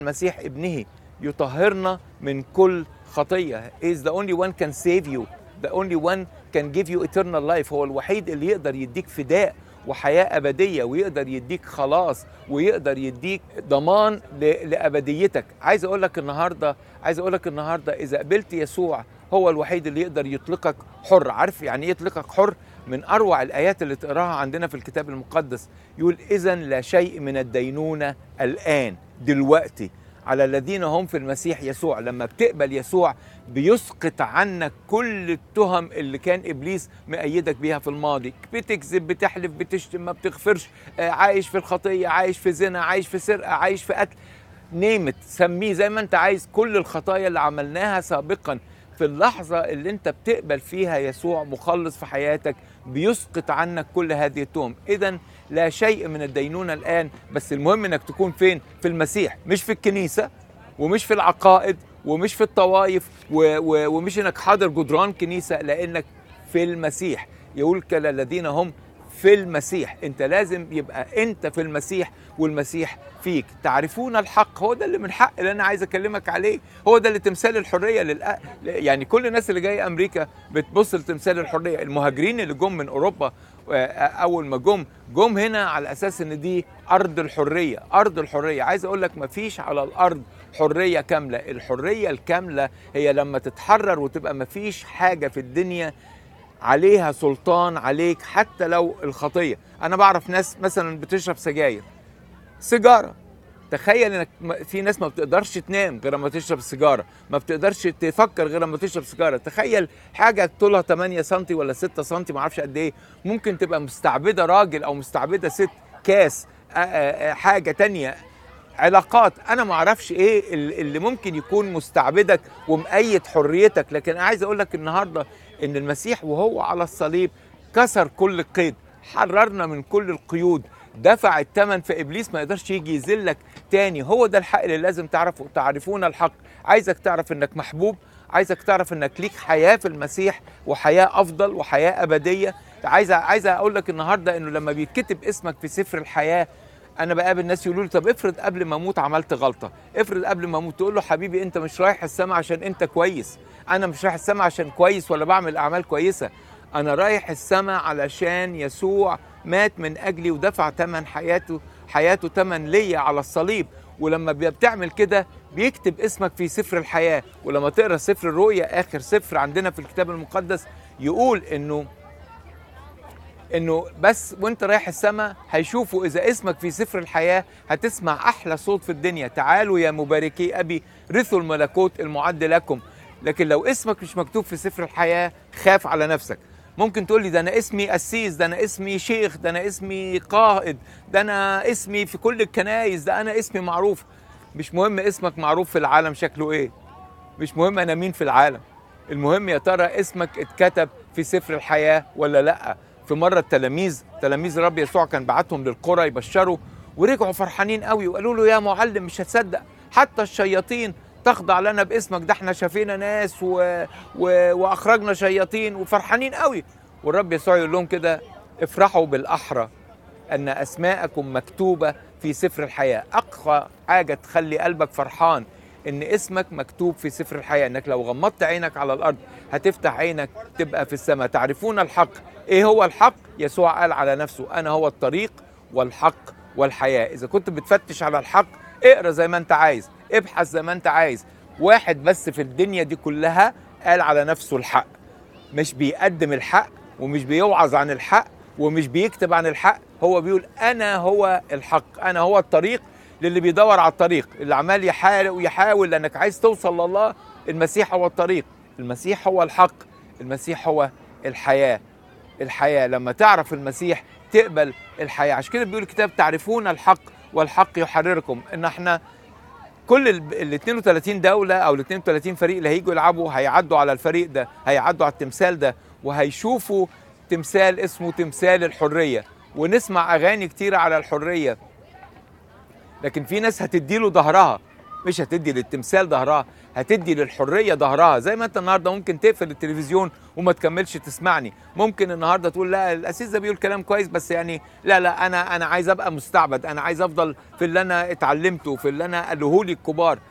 المسيح ابنه يطهرنا من كل خطيه is the only one can save you the only one can give you eternal life هو الوحيد اللي يقدر يديك فداء وحياة أبدية ويقدر يديك خلاص ويقدر يديك ضمان ل- لأبديتك عايز أقول لك النهاردة عايز أقول لك النهاردة إذا قبلت يسوع هو الوحيد اللي يقدر يطلقك حر عارف يعني إيه يطلقك حر من أروع الآيات اللي تقراها عندنا في الكتاب المقدس يقول إذا لا شيء من الدينونة الآن دلوقتي على الذين هم في المسيح يسوع لما بتقبل يسوع بيسقط عنك كل التهم اللي كان ابليس مأيدك بيها في الماضي بتكذب بتحلف بتشتم ما بتغفرش آه، عايش في الخطيه عايش في زنا عايش في سرقه عايش في قتل نيمت سميه زي ما انت عايز كل الخطايا اللي عملناها سابقا في اللحظة اللي انت بتقبل فيها يسوع مخلص في حياتك بيسقط عنك كل هذه التهم اذا لا شيء من الدينونة الآن بس المهم انك تكون فين في المسيح مش في الكنيسة ومش في العقائد ومش في الطوائف و- و- ومش انك حاضر جدران كنيسة لانك في المسيح يقول كلا الذين هم في المسيح انت لازم يبقى انت في المسيح والمسيح فيك تعرفون الحق هو ده اللي من حق اللي انا عايز اكلمك عليه هو ده اللي تمثال الحريه للأ... يعني كل الناس اللي جايه امريكا بتبص لتمثال الحريه المهاجرين اللي جم من اوروبا آه، اول ما جم جم هنا على اساس ان دي ارض الحريه ارض الحريه عايز اقول لك مفيش على الارض حريه كامله الحريه الكامله هي لما تتحرر وتبقى مفيش حاجه في الدنيا عليها سلطان عليك حتى لو الخطيه انا بعرف ناس مثلا بتشرب سجاير سيجاره تخيل انك م- في ناس ما بتقدرش تنام غير لما تشرب سيجاره ما بتقدرش تفكر غير لما تشرب سيجاره تخيل حاجه طولها 8 سم ولا 6 سم ما اعرفش قد ايه ممكن تبقى مستعبده راجل او مستعبده ست كاس آ- آ- آ- حاجه تانية علاقات انا ما اعرفش ايه ال- اللي ممكن يكون مستعبدك ومقيد حريتك لكن انا عايز اقول لك النهارده ان المسيح وهو على الصليب كسر كل قيد حررنا من كل القيود دفع الثمن فابليس ما يقدرش يجي يذلك تاني هو ده الحق اللي لازم تعرفه تعرفون الحق عايزك تعرف انك محبوب عايزك تعرف انك ليك حياه في المسيح وحياه افضل وحياه ابديه عايز عايز اقول لك النهارده انه لما بيتكتب اسمك في سفر الحياه انا بقابل ناس يقولوا لي طب افرض قبل ما اموت عملت غلطه افرض قبل ما اموت تقول له حبيبي انت مش رايح السما عشان انت كويس انا مش رايح السما عشان كويس ولا بعمل اعمال كويسه انا رايح السما علشان يسوع مات من اجلي ودفع ثمن حياته حياته ثمن ليا على الصليب ولما بي- بتعمل كده بيكتب اسمك في سفر الحياه ولما تقرا سفر الرؤيا اخر سفر عندنا في الكتاب المقدس يقول انه انه بس وانت رايح السماء هيشوفوا اذا اسمك في سفر الحياه هتسمع احلى صوت في الدنيا تعالوا يا مباركي ابي رثوا الملكوت المعد لكم لكن لو اسمك مش مكتوب في سفر الحياه خاف على نفسك ممكن تقول لي ده انا اسمي قسيس ده انا اسمي شيخ ده انا اسمي قائد ده انا اسمي في كل الكنايس ده انا اسمي معروف مش مهم اسمك معروف في العالم شكله ايه مش مهم انا مين في العالم المهم يا ترى اسمك اتكتب في سفر الحياه ولا لا في مره التلاميذ تلاميذ الرب يسوع كان بعتهم للقرى يبشروا ورجعوا فرحانين قوي وقالوا له يا معلم مش هتصدق حتى الشياطين تخضع لنا باسمك ده احنا شافينا ناس و... و... واخرجنا شياطين وفرحانين قوي والرب يسوع يقول لهم كده افرحوا بالاحرى ان اسماءكم مكتوبه في سفر الحياه اقوى حاجه تخلي قلبك فرحان ان اسمك مكتوب في سفر الحياه انك لو غمضت عينك على الارض هتفتح عينك تبقى في السماء تعرفون الحق ايه هو الحق يسوع قال على نفسه انا هو الطريق والحق والحياه اذا كنت بتفتش على الحق اقرا زي ما انت عايز ابحث زي ما انت عايز واحد بس في الدنيا دي كلها قال على نفسه الحق مش بيقدم الحق ومش بيوعظ عن الحق ومش بيكتب عن الحق هو بيقول انا هو الحق انا هو الطريق للي بيدور على الطريق اللي عمال يحاول ويحاول لانك عايز توصل لله المسيح هو الطريق المسيح هو الحق المسيح هو الحياه الحياه لما تعرف المسيح تقبل الحياه عشان كده بيقول الكتاب تعرفون الحق والحق يحرركم ان احنا كل ال 32 دوله او ال 32 فريق اللي هيجوا يلعبوا هيعدوا على الفريق ده هيعدوا على التمثال ده وهيشوفوا تمثال اسمه تمثال الحريه ونسمع اغاني كتيره على الحريه لكن في ناس هتدي له ظهرها مش هتدي للتمثال ظهرها هتدي للحريه ظهرها زي ما انت النهارده ممكن تقفل التلفزيون وما تكملش تسمعني ممكن النهارده تقول لا الاسيس ده بيقول كلام كويس بس يعني لا لا انا انا عايز ابقى مستعبد انا عايز افضل في اللي انا اتعلمته في اللي انا قالوه لي الكبار